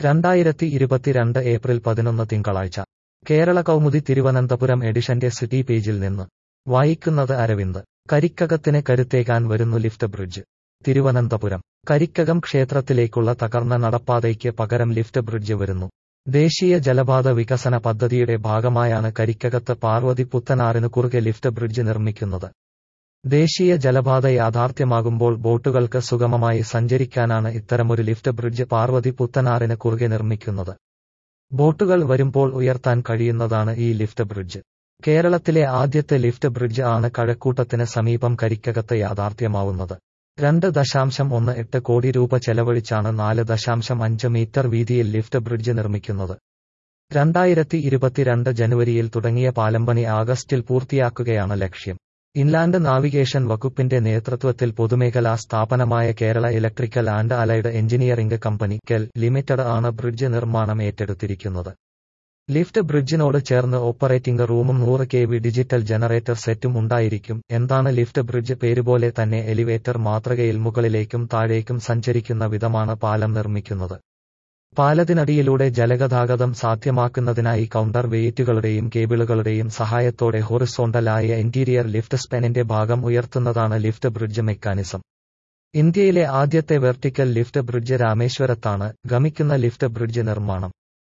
രണ്ടായിരത്തി ഇരുപത്തിരണ്ട് ഏപ്രിൽ പതിനൊന്ന് തിങ്കളാഴ്ച കേരള കൗമുദി തിരുവനന്തപുരം എഡിഷന്റെ സിറ്റി പേജിൽ നിന്ന് വായിക്കുന്നത് അരവിന്ദ് കരിക്കകത്തിന് കരുത്തേകാൻ വരുന്നു ലിഫ്റ്റ് ബ്രിഡ്ജ് തിരുവനന്തപുരം കരിക്കകം ക്ഷേത്രത്തിലേക്കുള്ള തകർന്ന നടപ്പാതയ്ക്ക് പകരം ലിഫ്റ്റ് ബ്രിഡ്ജ് വരുന്നു ദേശീയ ജലപാത വികസന പദ്ധതിയുടെ ഭാഗമായാണ് കരിക്കകത്ത് പാർവതി പുത്തനാറിനു കുറുകെ ലിഫ്റ്റ് ബ്രിഡ്ജ് നിർമ്മിക്കുന്നത് ദേശീയ ജലപാത യാഥാർത്ഥ്യമാകുമ്പോൾ ബോട്ടുകൾക്ക് സുഗമമായി സഞ്ചരിക്കാനാണ് ഇത്തരമൊരു ലിഫ്റ്റ് ബ്രിഡ്ജ് പാർവതി പുത്തനാറിന് കുറുകെ നിർമ്മിക്കുന്നത് ബോട്ടുകൾ വരുമ്പോൾ ഉയർത്താൻ കഴിയുന്നതാണ് ഈ ലിഫ്റ്റ് ബ്രിഡ്ജ് കേരളത്തിലെ ആദ്യത്തെ ലിഫ്റ്റ് ബ്രിഡ്ജ് ആണ് കഴക്കൂട്ടത്തിന് സമീപം കരിക്കകത്ത് യാഥാർത്ഥ്യമാവുന്നത് രണ്ട് ദശാംശം ഒന്ന് എട്ട് കോടി രൂപ ചെലവഴിച്ചാണ് നാല് ദശാംശം അഞ്ച് മീറ്റർ വീതിയിൽ ലിഫ്റ്റ് ബ്രിഡ്ജ് നിർമ്മിക്കുന്നത് രണ്ടായിരത്തി ഇരുപത്തിരണ്ട് ജനുവരിയിൽ തുടങ്ങിയ പാലംപണി ആഗസ്റ്റിൽ പൂർത്തിയാക്കുകയാണ് ലക്ഷ്യം ഇൻലാൻഡ് നാവിഗേഷൻ വകുപ്പിന്റെ നേതൃത്വത്തിൽ പൊതുമേഖലാ സ്ഥാപനമായ Kerala electrical and allied engineering company KEL limited ആണ് ബ്രിഡ്ജ് നിർമ്മാണം ഏറ്റെടുത്തിരിക്കുന്നത് ലിഫ്റ്റ് ബ്രിഡ്ജിനോട് ചേർന്ന് ഓപ്പറേറ്റിംഗ് റൂമും നൂറ് കെ വി ഡിജിറ്റൽ ജനറേറ്റർ സെറ്റും ഉണ്ടായിരിക്കും എന്താണ് ലിഫ്റ്റ് ബ്രിഡ്ജ് പേരുപോലെ തന്നെ എലിവേറ്റർ മാതൃകയിൽ മുകളിലേക്കും താഴേക്കും സഞ്ചരിക്കുന്ന വിധമാണ് പാലം നിർമ്മിക്കുന്നത് പാലത്തിനടിയിലൂടെ ജലഗതാഗതം സാധ്യമാക്കുന്നതിനായി കൗണ്ടർ വെയിറ്റുകളുടെയും കേബിളുകളുടെയും സഹായത്തോടെ ഹൊറിസോണ്ടലായ ഇന്റീരിയർ ലിഫ്റ്റ് സ്പെനിന്റെ ഭാഗം ഉയർത്തുന്നതാണ് ലിഫ്റ്റ് ബ്രിഡ്ജ് മെക്കാനിസം ഇന്ത്യയിലെ ആദ്യത്തെ വെർട്ടിക്കൽ ലിഫ്റ്റ് ബ്രിഡ്ജ് രാമേശ്വരത്താണ് ഗമിക്കുന്ന ലിഫ്റ്റ് ബ്രിഡ്ജ് നിർമ്മാണം